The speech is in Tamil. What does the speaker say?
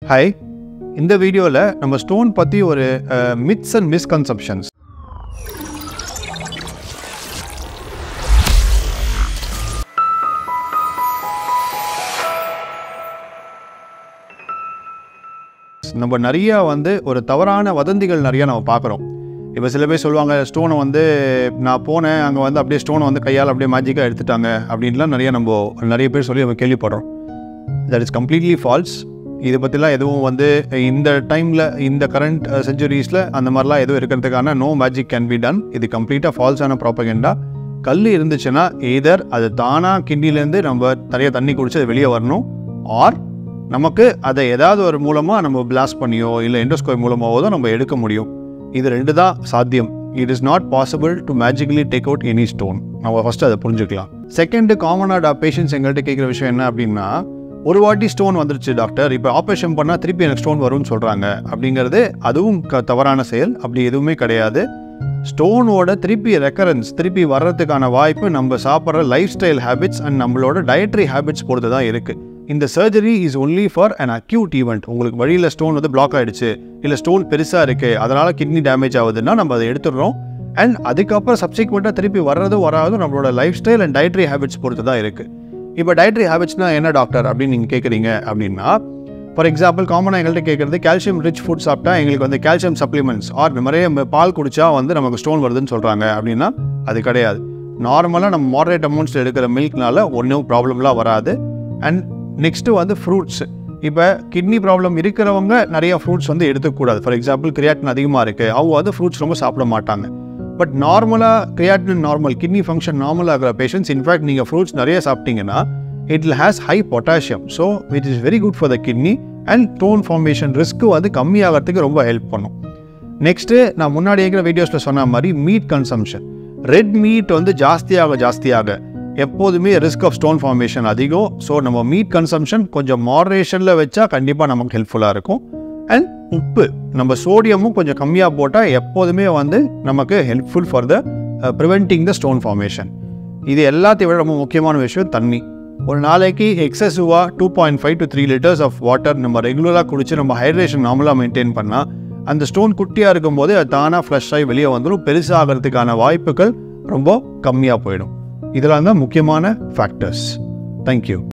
ஹாய் இந்த வீடியோவில் நம்ம ஸ்டோன் பற்றி ஒரு மித்ஸ் அண்ட் மிஸ்கன்செப்ஷன்ஸ் நம்ம நிறைய வந்து ஒரு தவறான வதந்திகள் நிறைய நம்ம பார்க்குறோம் இப்போ சில பேர் சொல்லுவாங்க ஸ்டோனை வந்து நான் போனேன் அங்கே வந்து அப்படியே ஸ்டோனை வந்து கையால் அப்படியே மேஜிக்காக எடுத்துட்டாங்க அப்படின்லாம் நிறைய நம்ம நிறைய பேர் சொல்லி நம்ம கேள்விப்படுறோம் தட் இஸ் கம்ப்ளீட்லி ஃபால்ஸ் இதை பற்றிலாம் எதுவும் வந்து இந்த டைமில் இந்த கரண்ட் செஞ்சுரிஸில் அந்த மாதிரிலாம் எதுவும் இருக்கிறதுக்கான no magic can be done இது கம்ப்ளீட்டாக ஃபால்ஸான ப்ராப்பகெண்டா கல் இருந்துச்சுன்னா எதர் அது தானாக கிண்ணிலேருந்து நம்ம நிறைய தண்ணி குடிச்சு அது வெளியே வரணும் ஆர் நமக்கு அதை ஏதாவது ஒரு மூலமாக நம்ம பிளாஸ்ட் பண்ணியோ இல்லை எண்டோஸ்கோப் மூலமாவோ தான் நம்ம எடுக்க முடியும் இது ரெண்டு தான் சாத்தியம் it is not possible to magically take out any stone நம்ம ஃபஸ்ட்டு அதை புரிஞ்சுக்கலாம் செகண்டு காமனாக பேஷண்ட்ஸ் எங்கள்கிட்ட கேட்குற விஷயம் என்ன அப்படின்னா ஒரு வாட்டி ஸ்டோன் வந்துருச்சு டாக்டர் இப்போ ஆப்ரேஷன் பண்ணால் திருப்பி எனக்கு ஸ்டோன் வரும்னு சொல்கிறாங்க அப்படிங்கிறது அதுவும் க தவறான செயல் அப்படி எதுவுமே கிடையாது ஸ்டோனோட திருப்பி ரெக்கரன்ஸ் திருப்பி வர்றதுக்கான வாய்ப்பு நம்ம சாப்பிட்ற லைஃப் ஸ்டைல் ஹேபிட்ஸ் அண்ட் நம்மளோட டயட்ரி ஹேபிட்ஸ் பொறுத்து தான் இருக்குது இந்த surgery is only for an acute event உங்களுக்கு வழியில் ஸ்டோன் வந்து பிளாக் ஆகிடுச்சு இல்லை ஸ்டோன் பெருசாக இருக்குது அதனால் கிட்னி டேமேஜ் ஆகுதுன்னா நம்ம அதை எடுத்துடுறோம் அண்ட் அதுக்கப்புறம் சப்சிக்வெண்ட்டாக திருப்பி வர்றதும் வராதும் நம்மளோட lifestyle and dietary habits பொறுத்து தான் இருக்குது இப்போ டயட்ரி ஹேபிட்ஸ்னால் என்ன டாக்டர் அப்படின்னு நீங்கள் கேட்குறீங்க அப்படின்னா ஃபார் எக்ஸாம்பிள் காமனாக எங்கள்கிட்ட கேட்குறது கால்சியம் ரிச் ஃபுட் சாப்பிட்டா எங்களுக்கு வந்து கால்சியம் சப்ளிமெண்ட்ஸ் ஆர் நிறைய பால் குடிச்சா வந்து நமக்கு ஸ்டோன் வருதுன்னு சொல்கிறாங்க அப்படின்னா அது கிடையாது நார்மலாக நம்ம மாடரேட் அமௌண்ட்ஸில் எடுக்கிற மில்க்னால ஒன்றும் ப்ராப்ளம்லாம் வராது அண்ட் நெக்ஸ்ட்டு வந்து ஃப்ரூட்ஸ் இப்போ கிட்னி ப்ராப்ளம் இருக்கிறவங்க நிறைய ஃப்ரூட்ஸ் வந்து எடுத்துக்கூடாது ஃபார் எக்ஸாம்பிள் கிரியாட்டின் அதிகமாக இருக்குது அவங்க வந்து ஃப்ரூட்ஸ் ரொம்ப சாப்பிட மாட்டாங்க பட் நார்மலாக creatine normal kidney function normal ஆகிற பேஷண்ட்ஸ் இன்ஃபேக்ட் நீங்கள் ஃப்ரூட்ஸ் நிறைய சாப்பிட்டீங்கன்னா it will has high potassium so it is very good for the kidney and stone formation risk வந்து கம்மியாகிறதுக்கு ரொம்ப ஹெல்ப் பண்ணும் நெக்ஸ்ட்டு நான் முன்னாடி இருக்கிற வீடியோஸில் சொன்ன மாதிரி மீட் கன்சம்ஷன் ரெட் மீட் வந்து ஜாஸ்தியாக ஜாஸ்தியாக எப்போதுமே ரிஸ்க் ஆஃப் ஸ்டோன் ஃபார்மேஷன் அதிகம் ஸோ நம்ம மீட் கன்சம்ஷன் கொஞ்சம் மாடரேஷனில் வச்சா கண்டிப்பாக நமக்கு ஹெல்ப்ஃபுல்லாக இருக்கும் அண்ட் உப்பு நம்ம சோடியமும் கொஞ்சம் கம்மியாக போட்டால் எப்போதுமே வந்து நமக்கு helpful for the preventing the stone formation இது எல்லாத்தையும் விட ரொம்ப முக்கியமான விஷயம் தண்ணி ஒரு நாளைக்கு எக்ஸசிவாக two point five to three litres of water நம்ம ரெகுலராக குடிச்சு நம்ம ஹைட்ரேஷன் நார்மலாக மெயின்டைன் பண்ணால் அந்த ஸ்டோன் குட்டியாக இருக்கும்போது அது தானாக ஃப்ளஷ் ஆகி வெளியே வந்துடும் பெருசாகிறதுக்கான வாய்ப்புகள் ரொம்ப கம்மியாக போயிடும் இதெல்லாம் தான் முக்கியமான ஃபேக்டர்ஸ் தேங்க்யூ